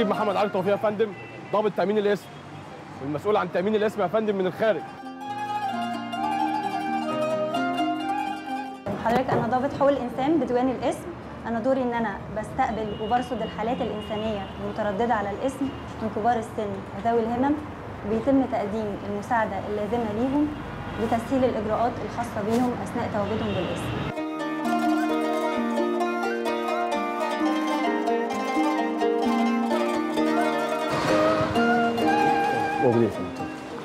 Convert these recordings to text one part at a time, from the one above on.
النقيب محمد علي توفيق يا فندم ضابط تامين الاسم والمسؤول عن تامين الاسم يا فندم من الخارج حضرتك انا ضابط حقوق الانسان بديوان الاسم انا دوري ان انا بستقبل وبرصد الحالات الانسانيه المتردده على الاسم من كبار السن وذوي الهمم وبيتم تقديم المساعده اللازمه ليهم لتسهيل الاجراءات الخاصه بيهم اثناء تواجدهم بالاسم موجودين في المنطقه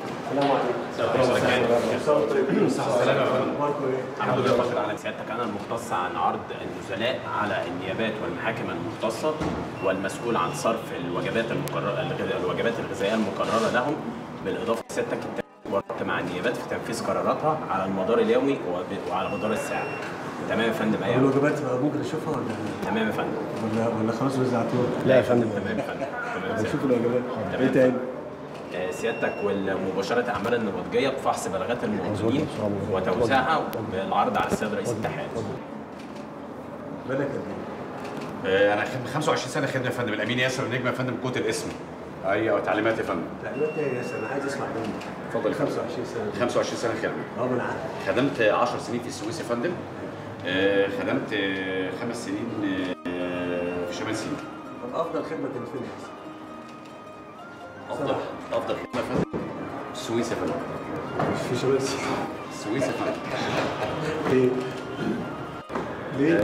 الحمد لله فخر على سيادتك انا المختص عن عرض النزلاء على النيابات والمحاكم المختصه والمسؤول عن صرف الوجبات المقرره الغذاء- الوجبات الغذائيه المقرره لهم بالاضافه لسيادتك ورقت مع النيابات في تنفيذ قراراتها على المدار اليومي وب- وعلى مدار الساعه تمام يا فندم ايوه الوجبات ممكن اشوفها ولا تمام يا فندم ولا ولا خلاص وزعتوها؟ لا يا فندم تمام يا فندم تمام يا نشوف فندم. الوجبات تمام. ايه تاني؟ آه، سيادتك ومباشرة الأعمال النمطية بفحص بلاغات المواطنين وتوزيعها بالعرض على السيد رئيس الاتحاد. بالك قد ايه؟ آه، انا خدمه 25 سنه خدمه يا فندم الامين ياسر النجم يا فندم كوت الاسم ايوه تعليمات يا فندم تعليمات ايه يا ياسر انا عايز اسمع منك اتفضل يا فندم. 25 سنه 25 سنه خدمه اه من عارف خدمت 10 سنين في السويس يا فندم آه، خدمت آه، خمس سنين آه، في شمال سيناء طب افضل خدمه كانت فين يا ياسر؟ افضل افضل خدمه يا فندم السويس يا فندم مش في شمال سيناء السويس يا فندم ليه؟ ليه؟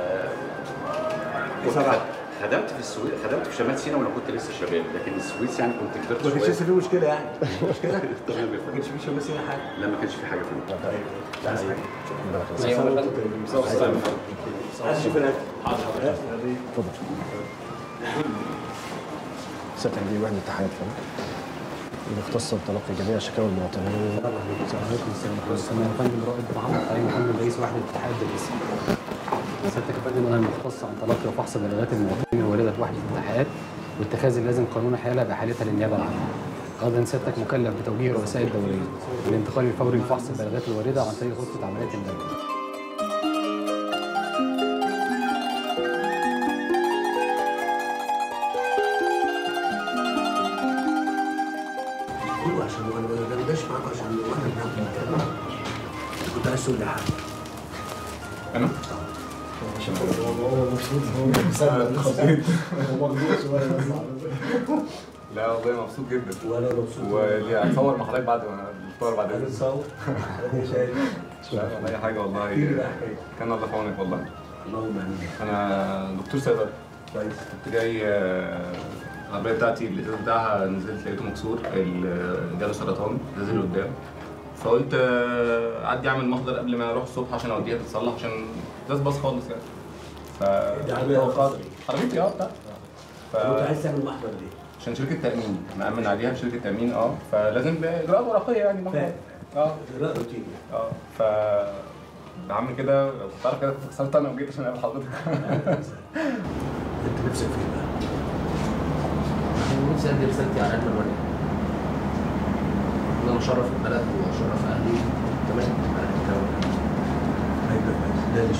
كنت سبعة. خد- خدمت في السويس خدمت في شمال سيناء وانا كنت لسه شباب لكن السويس يعني كنت كبرت ما كانش شويه لسه في مشكله يعني مش مشكله؟ تمام يا ما فندم كانش في شمال سيناء حاجه لا ما كانش في حاجه يا فندم طيب مش عايز حاجه أيوة. مساء الخير. مساء الخير. عايز اشوف الاكل حاضر سيادتك دي وحده اتحاد فندم المختصه بتلقي جميع شكاوى المواطنين عليكم السلام ورحمه الله انا فندم رائد محمد علي محمد رئيس وحده اتحاد الاسم سيادتك يا فندم انا المختص عن تلقي وفحص بلاغات المواطنين الوارده في وحده الاتحاد واتخاذ اللازم قانون حاله باحالتها للنيابه العامه غدا سيادتك مكلف بتوجيه رؤساء الدوريه والانتقال الفوري لفحص البلاغات الوارده عن طريق غرفه عمليات الدم قولوا عشان انا ما بندش معاكم عشان واحنا بناكل انت كنت عايز تقول لي حاجه انا هو مبسوط هو مسلم خطير هو مخدوع شويه لا والله مبسوط جدا وانا مبسوط واللي هتصور مع حضرتك بعد ما الفطار بعد عايز اذنك اتصور انا شايف لا ولا اي حاجه والله احكي لي بقى حكايه كان الله في عونك والله اللهم امين انا دكتور صيدله كويس كنت جاي آه، العربيه بتاعتي الازاز بتاعها نزلت لقيته مكسور ال- جاله سرطان نزل قدام فقلت آه، اعدي اعمل محضر قبل ما اروح الصبح عشان اوديها تتصلح عشان ازاز باظ خالص يعني ف دي عربية توقعت- عربيتي اه بتاعتي ف... كنت عايز تعمل محضر ليه؟ عشان شركه تامين مأمن عليها شركه تامين اه فلازم باجراءات ورقيه يعني محضر. فاهم اه اجراء روتيني اه ف بعمل كده لو كنت عارف كده كنت خسرت انا وجيت عشان اقابل حضرتك انت نفسك فين بقى؟ نفسي ادي رسالتي على اجمل وجه ان انا اشرف البلد واشرف اهلي تمام على الكلام هيبقى كويس ده ليش؟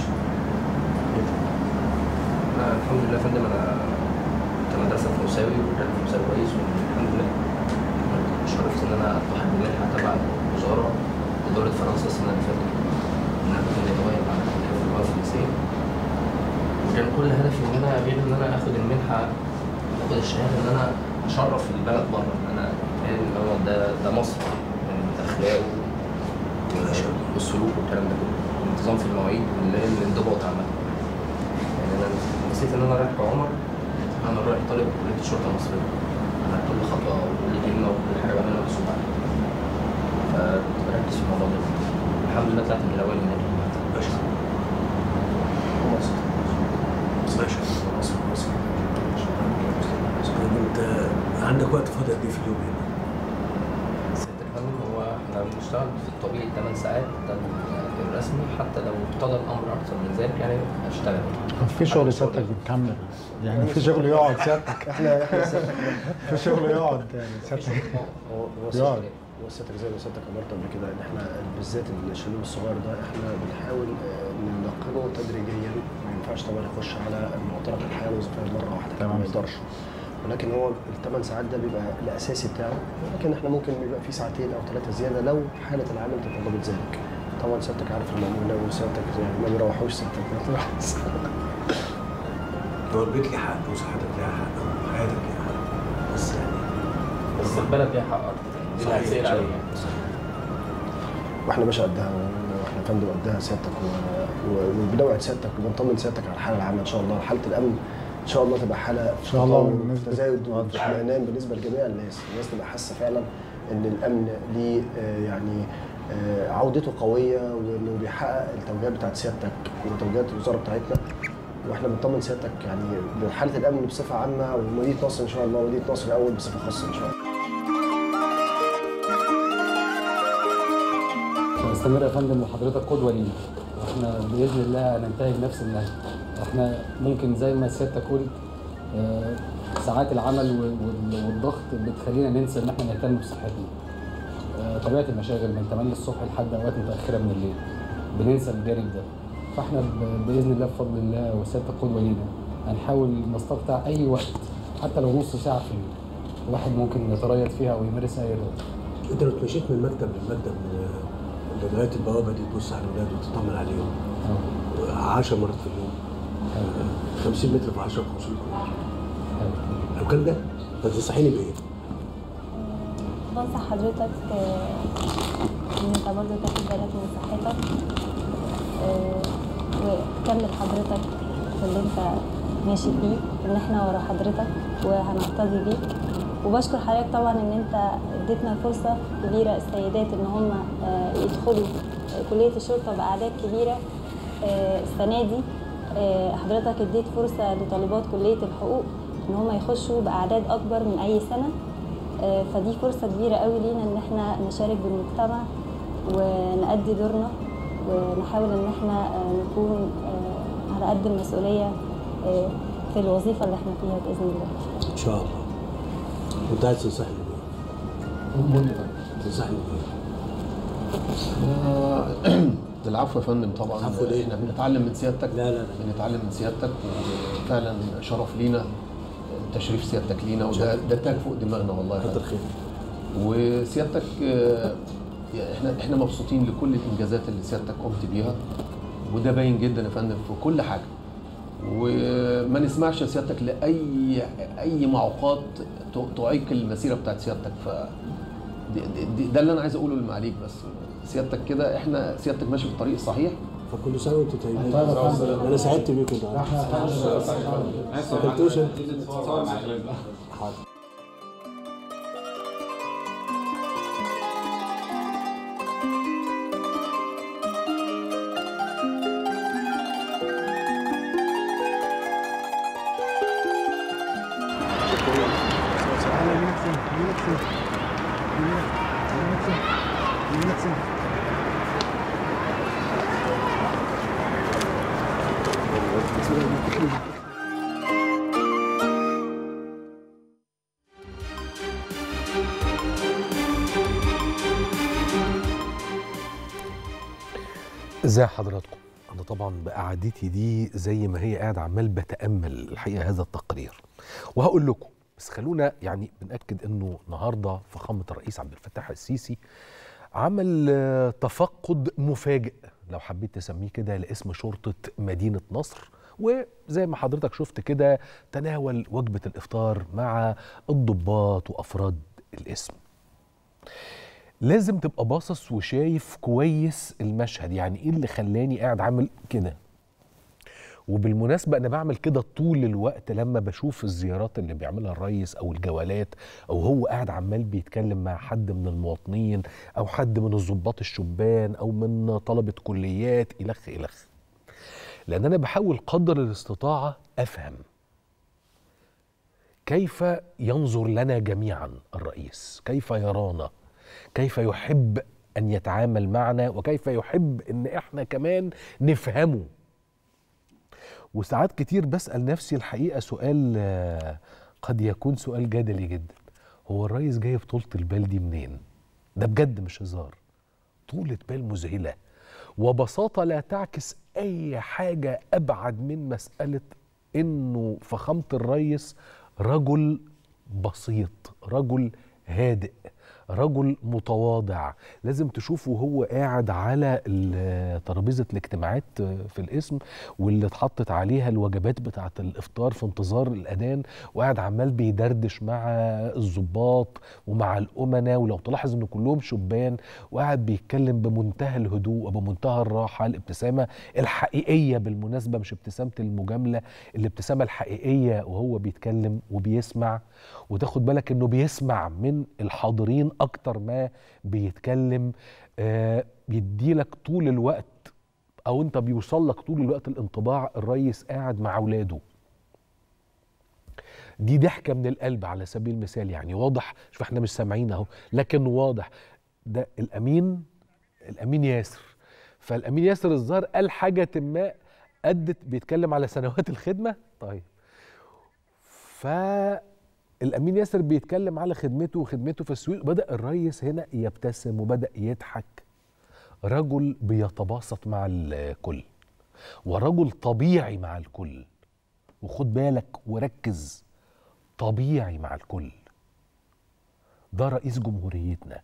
انا الحمد لله يا فندم انا كنت مدرسه في مساوي وكان في مساوي كويس والحمد لله شرفت ان انا التحق بمنحه تبع الوزاره لدوله فرنسا السنه اللي فاتت ان انا كنت متواجد مع الكليه في اللغه الفرنسيه وكان كل هدفي ان انا غير ان انا اخد المنحه اخد الشهاده ان انا اشرف البلد بره ان انا قال ان هو ده ده مصر من الاخلاق والسلوك والكلام ده كله الانتظام في المواعيد واللي هي الانضباط عامه يعني انا نسيت ان انا رايح كعمر انا رايح طالب كليه الشرطه المصريه انا كل خطوه وكل كلمه وكل حاجه بعملها محسوبه عليها فكنت بركز في الموضوع ده الحمد لله طلعت من الاوائل هناك ماشي مصر مصر ماشي مصر مصر انت عندك وقت فاضي قد ايه في اليوم هنا؟ سيادة الفندم هو احنا بنشتغل في الطبيعي 8 ساعات ده الرسمي حتى لو اقتضى الامر اكثر من ذلك يعني اشتغل في شغل سيادتك بنكمل يعني في شغل يقعد سيادتك احنا احنا في شغل يقعد يعني سيادتك هو هو يقعد. سيادتك هو سيادتك زي ما سيادتك امرت قبل كده ان احنا بالذات الشباب الصغير ده احنا بنحاول آه، ننقله تدريجيا ما ينفعش طبعا يخش على معترك الحياه الوظيفيه مره واحده تمام. ما يقدرش ولكن هو الثمان ساعات ده بيبقى الاساسي بتاعه لكن احنا ممكن يبقى في ساعتين او ثلاثه زياده لو حاله العمل تتطلب ذلك طبعا سيادتك عارف المأمون لو سيادتك يعني ما بيروحوش سيادتك هو البيت ليه حق وصحتك ليها حق وحياتك ليها حق بس يعني بس البلد ليها حق اكتر دي اللي هتسال عليها واحنا باشا قدها واحنا فندم قدها سيادتك و- و- وبنوعد سيادتك وبنطمن سيادتك على الحاله العامه ان شاء الله حاله الامن ان شاء الله تبقى حاله إن شاء الله تطور بالنسبة- وتزايد واطمئنان بالنسبه لجميع الناس الناس تبقى حاسه فعلا ان الامن ليه آه، يعني آه، عودته قويه وانه بيحقق التوجيهات بتاعت سيادتك وتوجيهات الوزاره بتاعتنا واحنا بنطمن سيادتك يعني بحاله الامن بصفه عامه ومدينه نصر ان شاء الله ومدينه نصر الاول بصفه خاصه ان شاء الله استمر يا فندم وحضرتك قدوه لينا واحنا باذن الله هننتهج نفس النهج احنا ممكن زي ما سيادتك قلت آه، ساعات العمل وال- وال- والضغط بتخلينا ننسى ان احنا نهتم بصحتنا آه، طبيعه المشاغل من 8 الصبح لحد اوقات متاخره من الليل بننسى الجانب ده فاحنا ب- باذن الله بفضل الله وسيادتك قدوه لينا هنحاول نستقطع اي وقت حتى لو نص ساعه في اليوم الواحد ممكن يتريض فيها او يمارس اي رياضه انت لو اتمشيت من مكتب لمكتب آه، لغايه البوابه دي تبص على الاولاد وتطمن عليهم 10 مرات في اليوم آه، 50 متر في 10 50 كيلو لو كان ده فتنصحيني بايه؟ بنصح حضرتك آه، ان انت برضه تاخد بالك من صحتك آه، وكمل حضرتك في اللي انت ماشي فيه ان احنا ورا حضرتك وهنقتدي بيك وبشكر حضرتك طبعا ان انت اديتنا فرصه كبيره السيدات ان هم آه، يدخلوا كليه الشرطه باعداد كبيره آه، السنه دي آه، حضرتك اديت فرصه لطالبات كليه الحقوق ان هم يخشوا باعداد اكبر من اي سنه آه، فدي فرصة كبيرة قوي لينا ان احنا نشارك بالمجتمع ونأدي دورنا ونحاول ان احنا آه، نكون آه، على قد المسؤولية آه، في الوظيفة اللي احنا فيها بإذن الله ان شاء الله وانت عايز تنصحني بايه؟ تنصحني بايه؟ آه، العفو يا فندم طبعا العفو ليه؟ احنا بنتعلم من سيادتك لا لا لا بنتعلم من سيادتك وفعلا شرف لينا تشريف سيادتك لينا وده ده تاج فوق دماغنا والله يا كتر فندم. خير وسيادتك آه، يعني احنا احنا مبسوطين لكل الانجازات اللي سيادتك قمت بيها وده باين جدا يا فندم في كل حاجه وما نسمعش سيادتك لاي اي معوقات ت- تعيق المسيره بتاعت سيادتك ف دي- دي- دي- ده اللي انا عايز اقوله للمعاليك بس سيادتك كده احنا سيادتك ماشي في الطريق الصحيح فكل سنه وانتم طيبين طيب يا فندم. انا سعدت بيكم النهارده ما اكلتوش انت؟ حاضر ازي حضراتكم انا طبعا بقعدتي دي زي ما هي قاعد عمال بتامل الحقيقه هذا التقرير وهقول لكم بس خلونا يعني بناكد انه النهارده فخامه الرئيس عبد الفتاح السيسي عمل آه، تفقد مفاجئ لو حبيت تسميه كده لاسم شرطه مدينه نصر وزي ما حضرتك شفت كده تناول وجبه الافطار مع الضباط وافراد الاسم لازم تبقى باصص وشايف كويس المشهد يعني ايه اللي خلاني قاعد عامل كده وبالمناسبة أنا بعمل كده طول الوقت لما بشوف الزيارات اللي بيعملها الرئيس أو الجولات أو هو قاعد عمال بيتكلم مع حد من المواطنين أو حد من الضباط الشبان أو من طلبة كليات إلخ إلخ لأن أنا بحاول قدر الاستطاعة أفهم كيف ينظر لنا جميعا الرئيس كيف يرانا كيف يحب ان يتعامل معنا وكيف يحب ان احنا كمان نفهمه وساعات كتير بسال نفسي الحقيقه سؤال آه، قد يكون سؤال جدلي جدا هو الرئيس جايب طولة البال دي منين ده بجد مش هزار طولة بال مذهلة وبساطة لا تعكس أي حاجة أبعد من مسألة إنه فخامة الرئيس رجل بسيط رجل هادئ رجل متواضع لازم تشوفه وهو قاعد على ال- ترابيزه الاجتماعات في الاسم واللي اتحطت عليها الوجبات بتاعه الافطار في انتظار الاذان وقاعد عمال بيدردش مع الضباط ومع الامناء ولو تلاحظ ان كلهم شبان وقاعد بيتكلم بمنتهى الهدوء وبمنتهى الراحه الابتسامه الحقيقيه بالمناسبه مش ابتسامه المجامله الابتسامه الحقيقيه وهو بيتكلم وبيسمع وتاخد بالك انه بيسمع من الحاضرين اكتر ما بيتكلم آه بيديلك طول الوقت او انت بيوصل لك طول الوقت الانطباع الريس قاعد مع اولاده دي ضحكه من القلب على سبيل المثال يعني واضح شوف احنا مش سامعين اهو لكن واضح ده الامين الامين ياسر فالامين ياسر الظاهر قال حاجه ما ادت بيتكلم على سنوات الخدمه طيب فالامين ياسر بيتكلم على خدمته وخدمته في السويس بدا الريس هنا يبتسم وبدا يضحك رجل بيتباسط مع الكل ورجل طبيعي مع الكل وخد بالك وركز طبيعي مع الكل ده رئيس جمهوريتنا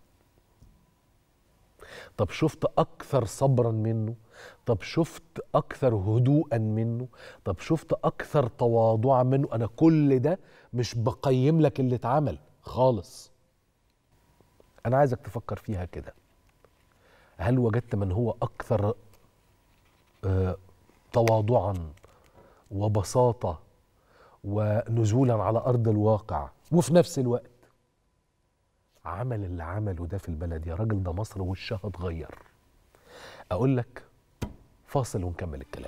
طب شفت اكثر صبرا منه طب شفت اكثر هدوءا منه طب شفت اكثر تواضعا منه انا كل ده مش بقيم لك اللي اتعمل خالص انا عايزك تفكر فيها كده هل وجدت من هو اكثر آه تواضعا وبساطه ونزولا على ارض الواقع وفي نفس الوقت عمل اللي عمله ده في البلد يا راجل ده مصر وشها اتغير اقول لك فاصل ونكمل الكلام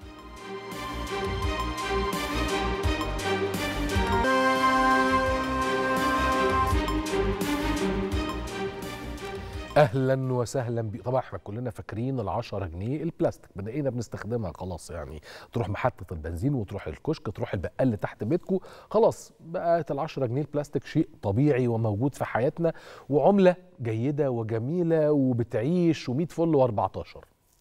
اهلا وسهلا بي طبعا احنا كلنا فاكرين ال 10 جنيه البلاستيك بقينا بنستخدمها خلاص يعني تروح محطه البنزين وتروح الكشك تروح البقال اللي تحت بيتكو خلاص بقت ال 10 جنيه البلاستيك شيء طبيعي وموجود في حياتنا وعمله جيده وجميله وبتعيش و100 فل و14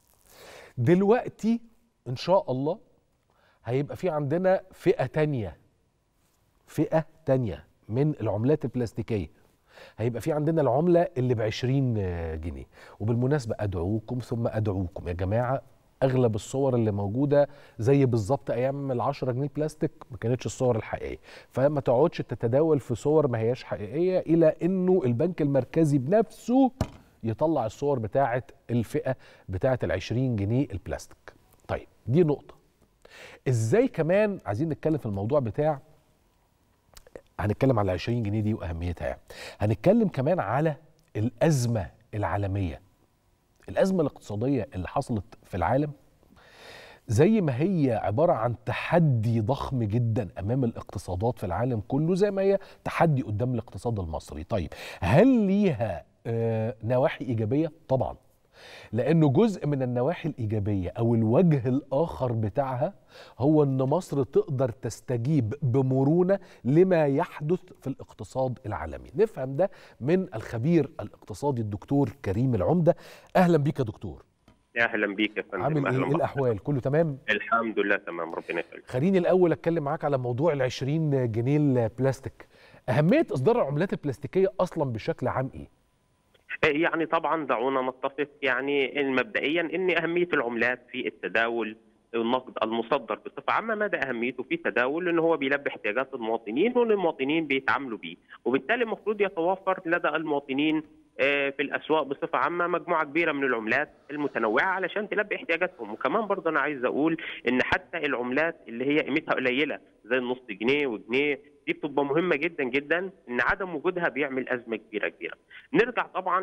دلوقتي ان شاء الله هيبقى في عندنا فئه تانية فئه تانية من العملات البلاستيكيه هيبقى في عندنا العمله اللي ب 20 جنيه وبالمناسبه ادعوكم ثم ادعوكم يا جماعه اغلب الصور اللي موجوده زي بالظبط ايام ال 10 جنيه بلاستيك ما كانتش الصور الحقيقيه فما تقعدش تتداول في صور ما هياش حقيقيه الى انه البنك المركزي بنفسه يطلع الصور بتاعه الفئه بتاعه ال 20 جنيه البلاستيك طيب دي نقطه ازاي كمان عايزين نتكلم في الموضوع بتاع هنتكلم على 20 جنيه دي واهميتها يعني. هنتكلم كمان على الازمه العالميه الازمه الاقتصاديه اللي حصلت في العالم زي ما هي عباره عن تحدي ضخم جدا امام الاقتصادات في العالم كله زي ما هي تحدي قدام الاقتصاد المصري طيب هل ليها آه نواحي ايجابيه طبعا لانه جزء من النواحي الايجابيه او الوجه الاخر بتاعها هو ان مصر تقدر تستجيب بمرونه لما يحدث في الاقتصاد العالمي نفهم ده من الخبير الاقتصادي الدكتور كريم العمده اهلا بيك يا دكتور يا اهلا بيك يا فندم عامل ايه ايه الاحوال كله تمام الحمد لله تمام ربنا يخليك خليني الاول اتكلم معاك على موضوع ال 20 جنيه البلاستيك اهميه اصدار العملات البلاستيكيه اصلا بشكل عام ايه يعني طبعا دعونا نتفق يعني مبدئيا ان اهميه العملات في التداول النقد المصدر بصفه عامه مدى اهميته في التداول ان هو بيلبي احتياجات المواطنين والمواطنين بيتعاملوا بيه وبالتالي المفروض يتوفر لدى المواطنين في الاسواق بصفه عامه مجموعه كبيره من العملات المتنوعه علشان تلبي احتياجاتهم وكمان برضه انا عايز اقول ان حتى العملات اللي هي قيمتها قليله زي النص جنيه وجنيه دي بتبقى مهمه جدا جدا ان عدم وجودها بيعمل ازمه كبيره كبيره. نرجع طبعا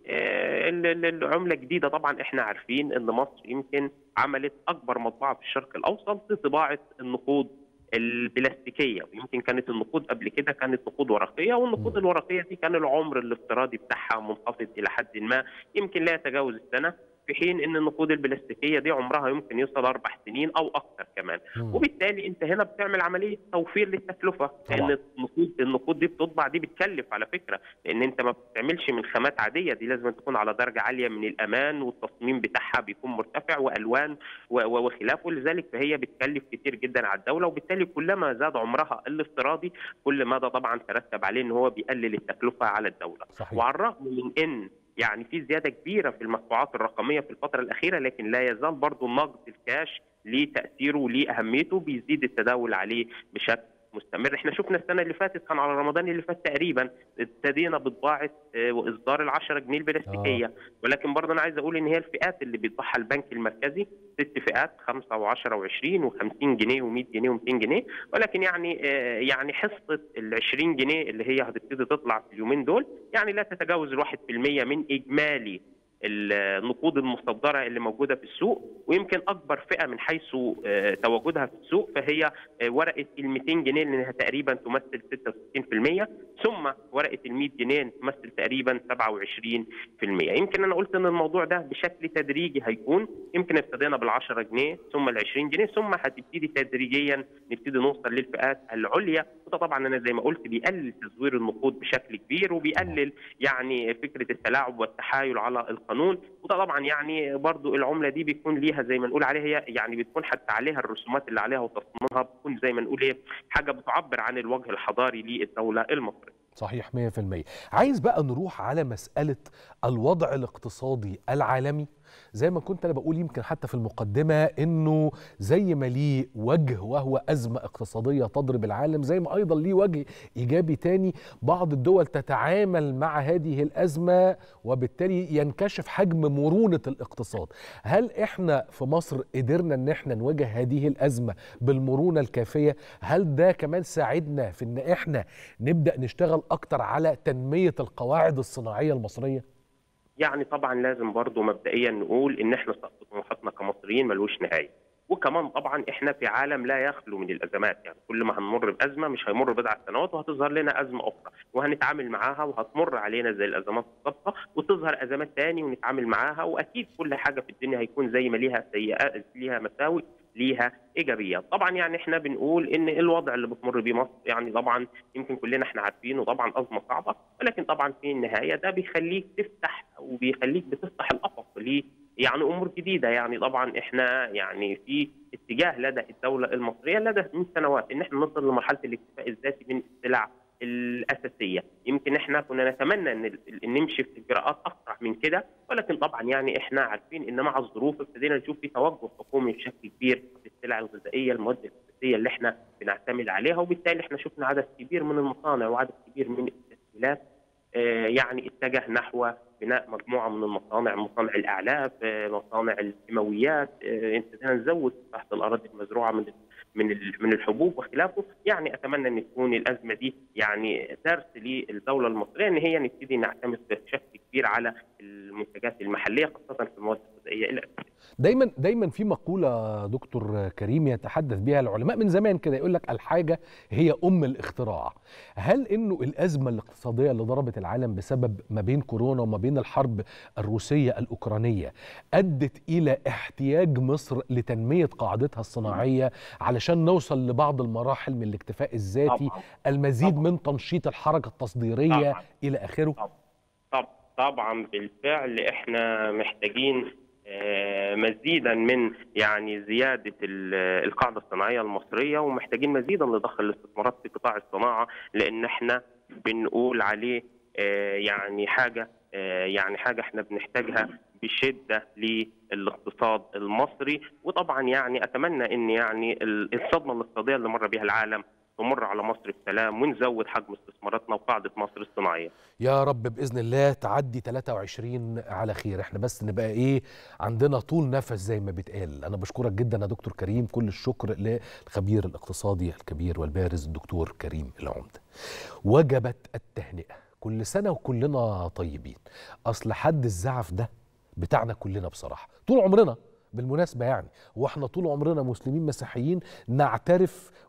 للعمله الجديده طبعا احنا عارفين ان مصر يمكن عملت اكبر مطبعه في الشرق الاوسط لطباعه النقود البلاستيكيه ويمكن كانت النقود قبل كده كانت نقود ورقيه والنقود الورقيه دي كان العمر الافتراضي بتاعها منخفض الى حد ما يمكن لا يتجاوز السنه في في حين ان النقود البلاستيكيه دي عمرها يمكن يوصل اربع سنين او اكثر كمان مم. وبالتالي انت هنا بتعمل عمليه توفير للتكلفه طبعاً. لان النقود النقود دي بتطبع دي بتكلف على فكره لان انت ما بتعملش من خامات عاديه دي لازم تكون على درجه عاليه من الامان والتصميم بتاعها بيكون مرتفع والوان و- و- وخلافه لذلك فهي بتكلف كتير جدا على الدوله وبالتالي كلما زاد عمرها الافتراضي كل ما ده طبعا ترتب عليه ان هو بيقلل التكلفه على الدوله صحيح. وعلى الرغم من ان يعني في زياده كبيره في المدفوعات الرقميه في الفتره الاخيره لكن لا يزال برضو النقد الكاش ليه تاثيره وليه اهميته بيزيد التداول عليه بشكل مستمر احنا شفنا السنه اللي فاتت كان على رمضان اللي فات تقريبا ابتدينا بطباعه آه، واصدار ال 10 جنيه البلاستيكيه آه. ولكن برضه انا عايز اقول ان هي الفئات اللي بيطبعها البنك المركزي ست فئات 5 و10 و20 و50 جنيه و100 جنيه و200 جنيه ولكن يعني آه، يعني حصه ال 20 جنيه اللي هي هتبتدي تطلع في اليومين دول يعني لا تتجاوز ال 1% من اجمالي النقود المصدره اللي موجوده في السوق ويمكن اكبر فئه من حيث آه، تواجدها في السوق فهي آه، ورقه ال 200 جنيه لانها تقريبا تمثل 66% ثم ورقه ال 100 جنيه تمثل تقريبا 27% يمكن انا قلت ان الموضوع ده بشكل تدريجي هيكون يمكن ابتدينا بال 10 جنيه ثم ال 20 جنيه ثم هتبتدي تدريجيا نبتدي نوصل للفئات العليا وده طبعا انا زي ما قلت بيقلل تزوير النقود بشكل كبير وبيقلل يعني فكره التلاعب والتحايل على القانون وده طبعا يعني برضو العمله دي بيكون ليها زي ما نقول عليها هي يعني بتكون حتى عليها الرسومات اللي عليها وتصميمها بتكون زي ما نقول ايه حاجه بتعبر عن الوجه الحضاري للدوله المصريه صحيح 100% عايز بقى نروح على مسألة الوضع الاقتصادي العالمي زي ما كنت أنا بقول يمكن حتى في المقدمة إنه زي ما ليه وجه وهو أزمة اقتصادية تضرب العالم زي ما أيضا ليه وجه إيجابي تاني بعض الدول تتعامل مع هذه الأزمة وبالتالي ينكشف حجم مرونة الاقتصاد هل إحنا في مصر قدرنا إن إحنا نواجه هذه الأزمة بالمرونة الكافية هل ده كمان ساعدنا في إن إحنا نبدأ نشتغل أكتر على تنمية القواعد الصناعية المصرية يعني طبعا لازم برضو مبدئيا نقول ان احنا سقف طموحاتنا كمصريين ملوش نهايه وكمان طبعا احنا في عالم لا يخلو من الازمات يعني كل ما هنمر بازمه مش هيمر بضع سنوات وهتظهر لنا ازمه اخرى وهنتعامل معاها وهتمر علينا زي الازمات السابقه وتظهر ازمات تاني ونتعامل معاها واكيد كل حاجه في الدنيا هيكون زي ما ليها سيئات ليها مساوئ ليها ايجابيات طبعا يعني احنا بنقول ان الوضع اللي بتمر بيه مصر يعني طبعا يمكن كلنا احنا عارفينه طبعا ازمه صعبه ولكن طبعا في النهايه ده بيخليك تفتح وبيخليك بتفتح الافق ل يعني امور جديده يعني طبعا احنا يعني في اتجاه لدى الدوله المصريه لدى من سنوات ان احنا نصل لمرحله الاكتفاء الذاتي من السلع الاساسيه يمكن احنا كنا نتمنى ان ان نمشي في اجراءات اسرع من كده ولكن طبعا يعني احنا عارفين ان مع الظروف ابتدينا نشوف في توجه حكومي بشكل كبير في السلع الغذائيه المواد الاساسيه اللي احنا بنعتمد عليها وبالتالي احنا شفنا عدد كبير من المصانع وعدد كبير من التسهيلات آه، يعني اتجه نحو بناء مجموعه من المصانع مصانع الاعلاف آه، مصانع الكيماويات آه، ابتدينا نزود تحت الاراضي المزروعه من من ال- من الحبوب وخلافه يعني اتمنى ان تكون الازمه دي يعني درس للدوله المصريه ان هي نبتدي نعتمد بشكل كبير على المنتجات المحليه خاصه في المواد الغذائيه الاساسيه دايما دايما في مقوله دكتور كريم يتحدث بها العلماء من زمان كده يقول لك الحاجه هي ام الاختراع هل انه الازمه الاقتصاديه اللي ضربت العالم بسبب ما بين كورونا وما بين الحرب الروسيه الاوكرانيه ادت الى احتياج مصر لتنميه قاعدتها الصناعيه علشان نوصل لبعض المراحل من الاكتفاء الذاتي طبعاً. المزيد من تنشيط الحركه التصديريه طبعاً. الى اخره طب طبعا بالفعل احنا محتاجين آه، مزيدا من يعني زياده ال- القاعده الصناعيه المصريه ومحتاجين مزيدا لضخ الاستثمارات في قطاع الصناعه لان احنا بنقول عليه آه، يعني حاجه آه، يعني حاجه احنا بنحتاجها بشده للاقتصاد المصري وطبعا يعني اتمنى ان يعني ال- الصدمه الاقتصاديه اللي مر بها العالم تمر على مصر بسلام ونزود حجم استثماراتنا وقاعده مصر الصناعيه. يا رب باذن الله تعدي 23 على خير احنا بس نبقى ايه عندنا طول نفس زي ما بيتقال انا بشكرك جدا يا دكتور كريم كل الشكر للخبير الاقتصادي الكبير والبارز الدكتور كريم العمده وجبت التهنئه كل سنه وكلنا طيبين اصل حد الزعف ده بتاعنا كلنا بصراحه طول عمرنا بالمناسبة يعني واحنا طول عمرنا مسلمين مسيحيين نعترف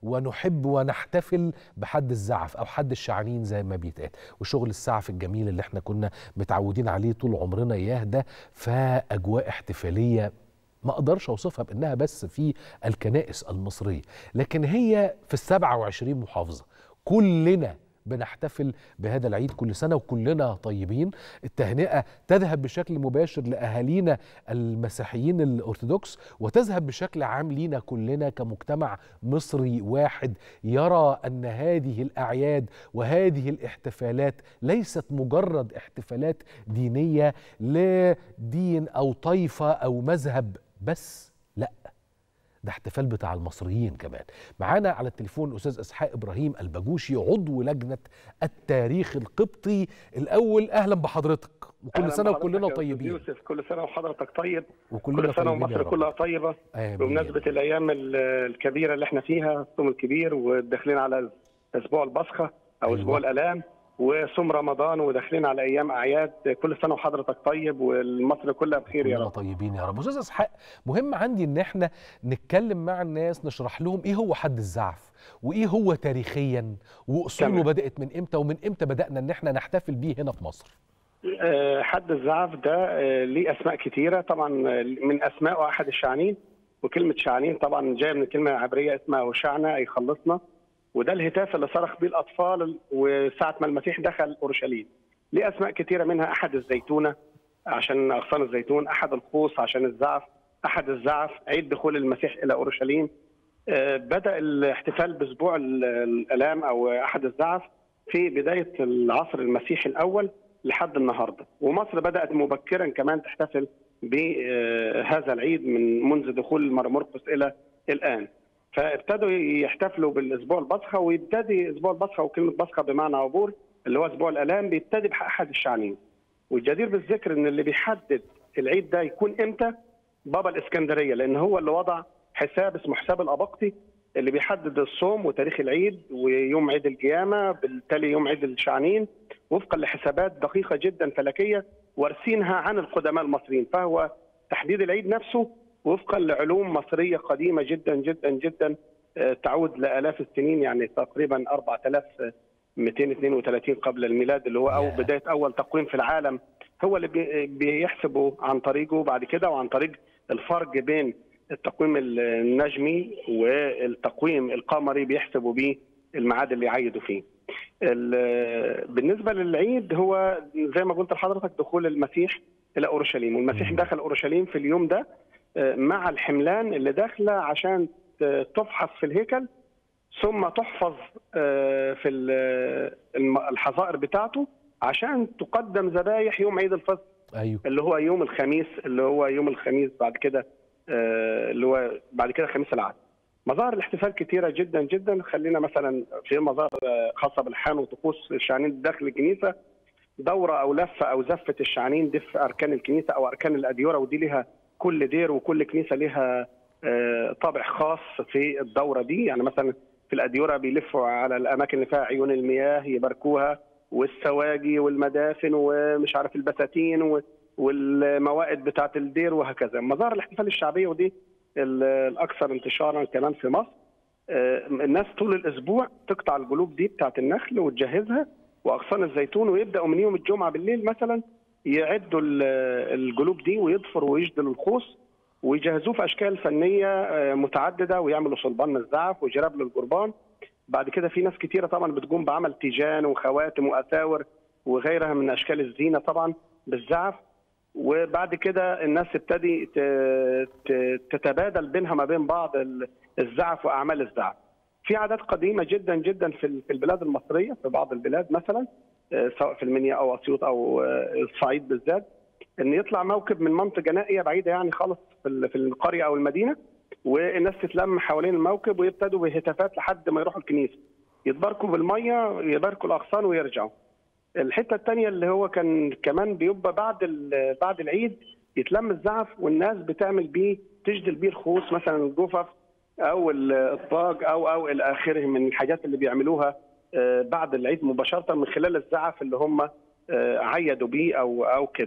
ونحب ونحتفل بحد الزعف او حد الشعانين زي ما بيتقال وشغل السعف الجميل اللي احنا كنا متعودين عليه طول عمرنا اياه ده فاجواء احتفاليه ما اقدرش اوصفها بانها بس في الكنائس المصريه لكن هي في السبعة وعشرين محافظه كلنا بنحتفل بهذا العيد كل سنه وكلنا طيبين التهنئه تذهب بشكل مباشر لاهالينا المسيحيين الارثوذكس وتذهب بشكل عام لينا كلنا كمجتمع مصري واحد يرى ان هذه الاعياد وهذه الاحتفالات ليست مجرد احتفالات دينيه لدين او طائفه او مذهب بس لا ده احتفال بتاع المصريين كمان معانا على التليفون استاذ اسحاق ابراهيم البجوشي عضو لجنه التاريخ القبطي الاول اهلا بحضرتك وكل أهلاً سنه بحضرتك وكلنا يا أستاذ طيبين يوسف كل سنه وحضرتك طيب وكلنا كل سنه طيبين يا ومصر رب. كلها طيبه آمين. بمناسبه الايام ال- الكبيره اللي احنا فيها الصوم الكبير وداخلين على اسبوع البصخه او أيوة. اسبوع الالام وصوم رمضان وداخلين على ايام اعياد كل سنه وحضرتك طيب والمصر كلها بخير يا كلنا رب طيبين يا رب استاذ اسحاق مهم عندي ان احنا نتكلم مع الناس نشرح لهم ايه هو حد الزعف وايه هو تاريخيا واصوله تمام. بدات من امتى ومن امتى بدانا ان احنا نحتفل بيه هنا في مصر آه، حد الزعف ده آه، ليه اسماء كتيره طبعا آه، من اسمائه احد الشعنين وكلمه شعنين طبعا جايه من الكلمه العبريه اسمها وشعنا اي خلصنا وده الهتاف اللي صرخ بيه الاطفال وساعه ما المسيح دخل اورشليم ليه اسماء كتيره منها احد الزيتونه عشان اغصان الزيتون احد القوس عشان الزعف احد الزعف عيد دخول المسيح الى اورشليم آه، بدا الاحتفال باسبوع ال- الالام او احد الزعف في بدايه العصر المسيحي الاول لحد النهارده ومصر بدات مبكرا كمان تحتفل بهذا العيد من منذ دخول مار مرقس الى الان فابتدوا يحتفلوا بالاسبوع البصخه ويبتدي اسبوع البصخه وكلمه بصخه بمعنى عبور اللي هو اسبوع الالام بيبتدي باحد الشعنين والجدير بالذكر ان اللي بيحدد العيد ده يكون امتى بابا الاسكندريه لان هو اللي وضع حساب اسمه حساب الابقطي اللي بيحدد الصوم وتاريخ العيد ويوم عيد القيامه بالتالي يوم عيد الشعنين وفقا لحسابات دقيقه جدا فلكيه وارثينها عن القدماء المصريين فهو تحديد العيد نفسه وفقا لعلوم مصريه قديمه جدا جدا جدا آه، تعود لالاف السنين يعني تقريبا 4232 قبل الميلاد اللي هو او بدايه اول تقويم في العالم هو اللي بي- بيحسبوا عن طريقه بعد كده وعن طريق الفرق بين التقويم النجمي والتقويم القمري بيحسبوا بيه الميعاد اللي يعيدوا فيه. ال- بالنسبه للعيد هو زي ما قلت لحضرتك دخول المسيح الى اورشليم والمسيح دخل اورشليم في اليوم ده آه، مع الحملان اللي داخله عشان ت- تفحص في الهيكل ثم تحفظ آه، في ال- الم- الحظائر بتاعته عشان تقدم ذبايح يوم عيد الفصح ايوه اللي هو يوم الخميس اللي هو يوم الخميس بعد كده آه، اللي هو بعد كده خميس العهد مظاهر الاحتفال كتيره جدا جدا خلينا مثلا في مظاهر آه، خاصه بالحان وطقوس الشعنين داخل الكنيسه دوره او لفه او زفه الشعنين دي في اركان الكنيسه او اركان الاديره ودي لها كل دير وكل كنيسه لها آه، طابع خاص في الدوره دي يعني مثلا في الاديره بيلفوا على الاماكن اللي فيها عيون المياه يباركوها والسواقي والمدافن ومش عارف البساتين و- والموائد بتاعه الدير وهكذا مظاهر الاحتفال الشعبيه ودي ال- الاكثر انتشارا كمان في مصر آه، الناس طول الاسبوع تقطع الجلوب دي بتاعه النخل وتجهزها واغصان الزيتون ويبداوا من يوم الجمعه بالليل مثلا يعدوا ال- الجلوب دي ويضفروا ويجدلوا الخوص ويجهزوه في اشكال فنيه آه، متعدده ويعملوا صلبان من الزعف وجراب للقربان بعد كده في ناس كتيره طبعا بتقوم بعمل تيجان وخواتم واثاور وغيرها من اشكال الزينه طبعا بالزعف وبعد كده الناس تبتدي ت- ت- تتبادل بينها ما بين بعض ال- الزعف واعمال الزعف. في عادات قديمه جدا جدا في ال- في البلاد المصريه في بعض البلاد مثلا آه، سواء في المنيا او اسيوط او آه، الصعيد بالذات ان يطلع موكب من منطقه نائيه بعيده يعني خالص في ال- في القريه او المدينه والناس تتلم حوالين الموكب ويبتدوا بهتافات لحد ما يروحوا الكنيسه يتباركوا بالميه يباركوا الاغصان ويرجعوا الحته الثانيه اللي هو كان كمان بيبقى بعد ال- بعد العيد يتلم الزعف والناس بتعمل بيه تجدل بيه الخوص مثلا الجفف او ال- الطاج او او الى اخره من الحاجات اللي بيعملوها آه، بعد العيد مباشره من خلال الزعف اللي هم آه، عيدوا بيه او او كده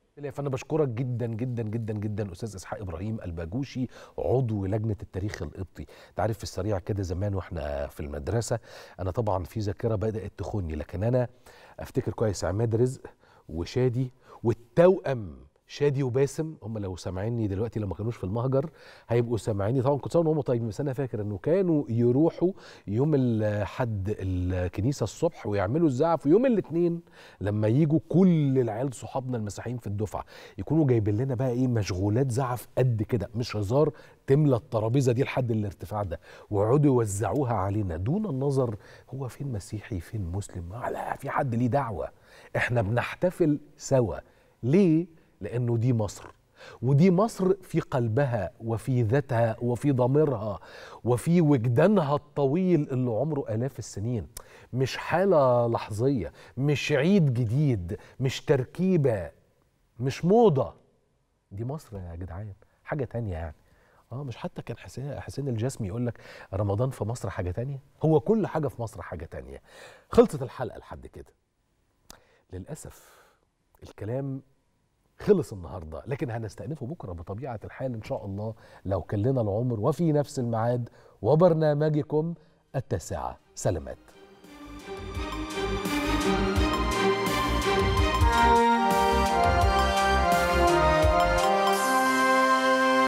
فانا بشكرك جدا جدا جدا جدا استاذ اسحاق ابراهيم الباجوشي عضو لجنه التاريخ القبطي انت عارف في السريع كده زمان واحنا في المدرسه انا طبعا في ذاكره بدات تخوني لكن انا افتكر كويس عماد رزق وشادي والتوأم شادي وباسم هم لو سامعيني دلوقتي لو ما كانوش في المهجر هيبقوا سامعيني طبعا كنت هم طيبين بس انا فاكر انه كانوا يروحوا يوم الاحد الكنيسه الصبح ويعملوا الزعف ويوم الاثنين لما يجوا كل العيال صحابنا المسيحيين في الدفعه يكونوا جايبين لنا بقى ايه مشغولات زعف قد كده مش هزار تملى الترابيزه دي لحد الارتفاع ده ويقعدوا يوزعوها علينا دون النظر هو فين مسيحي فين مسلم لا في حد ليه دعوه احنا بنحتفل سوا ليه لانه دي مصر ودي مصر في قلبها وفي ذاتها وفي ضميرها وفي وجدانها الطويل اللي عمره آلاف السنين مش حالة لحظية مش عيد جديد مش تركيبة مش موضة دي مصر يا جدعان حاجة تانية يعني اه مش حتى كان حسين حسين الجسمي يقول لك رمضان في مصر حاجة تانية هو كل حاجة في مصر حاجة تانية خلصت الحلقة لحد كده للأسف الكلام خلص النهارده لكن هنستأنفه بكره بطبيعه الحال ان شاء الله لو كان لنا العمر وفي نفس الميعاد وبرنامجكم التاسعه سلامات